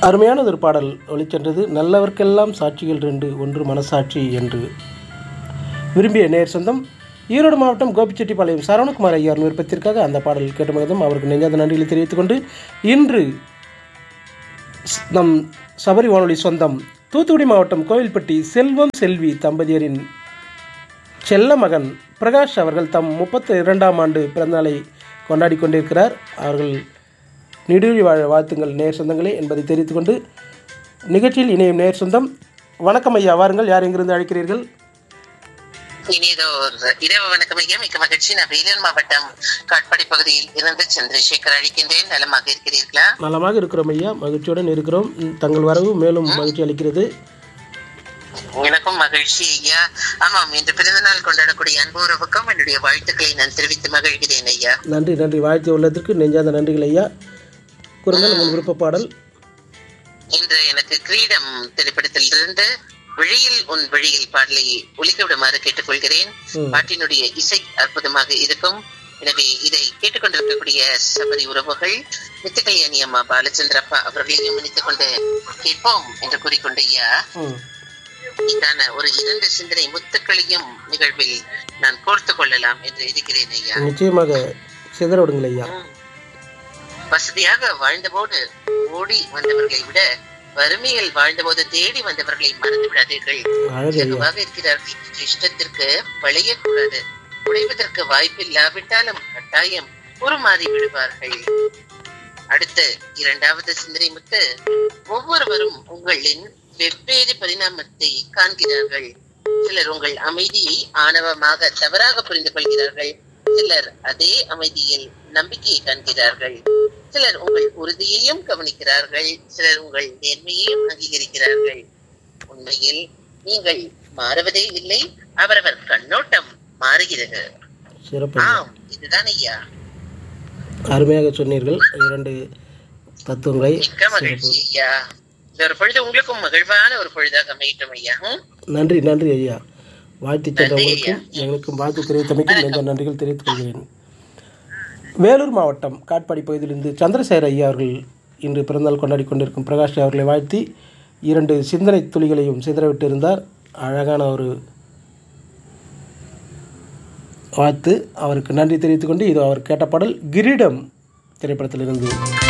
அருமையானது ஒரு பாடல் ஒளிச்சென்றது நல்லவர்க்கெல்லாம் சாட்சிகள் ரெண்டு ஒன்று மனசாட்சி என்று விரும்பிய நேர் சொந்தம் ஈரோடு மாவட்டம் கோபிச்செட்டிப்பாளையம் சரவணகுமார் ஐயார் விருப்பத்திற்காக அந்த பாடல் கேட்ட மகதம் அவருக்கு நெஞ்சாத நன்றிகளை தெரிவித்துக் கொண்டு இன்று ஸ்- நம் சபரி வானொலி சொந்தம் தூத்துக்குடி மாவட்டம் கோவில்பட்டி செல்வம் செல்வி தம்பதியரின் செல்ல மகன் பிரகாஷ் அவர்கள் தம் முப்பத்தி இரண்டாம் ஆண்டு பிறந்தநாளை கொண்டாடி கொண்டிருக்கிறார் அவர்கள் நெடுழி வாழ வாழ்த்துங்கள் நேர் சொந்தங்களே என்பதை தெரிவித்துக் கொண்டு நிகழ்ச்சியில் இணையும் நேர் சொந்தம் வணக்கம் ஐயா வாருங்கள் யார் எங்கிருந்து அழைக்கிறீர்கள் இனியதோர் இரவு வணக்கம் ஐயா மிக்க மகிழ்ச்சி நான் வேலூர் மாவட்டம் காட்பாடி பகுதியில் இருந்து சந்திரசேகர் அழைக்கின்றேன் நலமாக இருக்கிறீர்களா நலமாக இருக்கிறோம் ஐயா மகிழ்ச்சியுடன் இருக்கிறோம் ம், தங்கள் வரவு மேலும் மகிழ்ச்சி அளிக்கிறது எனக்கும் மகிழ்ச்சி ஐயா ஆமாம் இன்று பிறந்த நாள் கொண்டாடக்கூடிய அன்பு உறவுக்கும் என்னுடைய வாழ்த்துக்களை நான் தெரிவித்து மகிழ்கிறேன் ஐயா நன்றி நன்றி வாழ்த்து உள்ளதற்கு நெஞ்சாத நன்றிகள் ஐயா கூறுங்கள் உங்கள் விருப்ப பாடல் இன்று எனக்கு கிரீடம் திரைப்படத்திலிருந்து விழியில் உன் விழியில் பாடலை ஒலிக்க விடுமாறு கேட்டுக்கொள்கிறேன் ம். பாட்டினுடைய இசை அற்புதமாக இருக்கும் எனவே இதை கேட்டுக்கொண்டிருக்கக்கூடிய சபரி உறவுகள் நித்திகல்யாணி அம்மா பாலச்சந்திரப்பா அவர்களையும் நினைத்துக் கொண்டு கேட்போம் என்று கூறிக்கொண்டு ஐயா ம் இதான ஒரு இரண்டு சிந்தனை முத்துக்களையும் நிகழ்வில் நான் கோர்த்து கொள்ளலாம் என்று இருக்கிறேன் ஐயா நிச்சயமாக சிதற விடுங்கள் ஐயா ம். வசதியாக வாழ்ந்தபோது ஓடி வந்தவர்களை விட வறுமையில் வாழ்ந்தபோது தேடி வந்தவர்களை மறந்து விடாதீர்கள் அழகு ஐயா இலகுவாக இருக்கிறார்கள் என்ற இஷ்டத்திற்கு வளையக்கூடாது உழைப்பதற்கு வாய்ப்பில்லாவிட்டாலும் கட்டாயம் உருமாறி விடுவார்கள் அடுத்து இரண்டாவது சிந்தனை முத்து ஒவ்வொருவரும் உங்களின் வெவ்வேறு பரிணாமத்தை காண்கிறார்கள் சிலர் உங்கள் அமைதியை ஆணவமாக தவறாக புரிந்து கொள்கிறார்கள் சிலர் அதே அமைதியில் நம்பிக்கையை காண்கிறார்கள் சிலர் உங்கள் உறுதியையும் கவனிக்கிறார்கள் சிலர் உங்கள் நேர்மையையும் அங்கீகரிக்கிறார்கள் உண்மையில் நீங்கள் மாறுவதே இல்லை அவரவர் கண்ணோட்டம் மாறுகிறது சிறப்பு ஐயா. ஆம் இதுதான் ஐயா அருமையாக சொன்னீர்கள் இரண்டு தத்துவங்களை மிக்க மகிழ்ச்சி ஐயா இந்த ஒரு பொழுது உங்களுக்கும் மகிழ்வான ஒரு பொழுதாக அமையட்டும் ஐயா ம்? நன்றி நன்றி ஐயா வாழ்த்து சென்றவங்களுக்கும் எங்களுக்கும் வாழ்த்து தெரிவித்தமைக்கும் நெஞ்ச நன்றிகள் தெரிவித்துக் கொள்கிறேன் வேலூர் மாவட்டம் காட்பாடி பகுதியிலிருந்து சந்திரசேகர் ஐயா அவர்கள் இன்று பிறந்தநாள் கொண்டாடி கொண்டிருக்கும் பிரகாஷ் அவர்களை வாழ்த்தி இரண்டு சிந்தனை துளிகளையும் சிதறவிட்டு இருந்தார் அழகான ஒரு வாழ்த்து அவருக்கு நன்றி தெரிவித்துக் கொண்டு இது அவர் கேட்ட பாடல் கிரீடம் திரைப்படத்திலிருந்து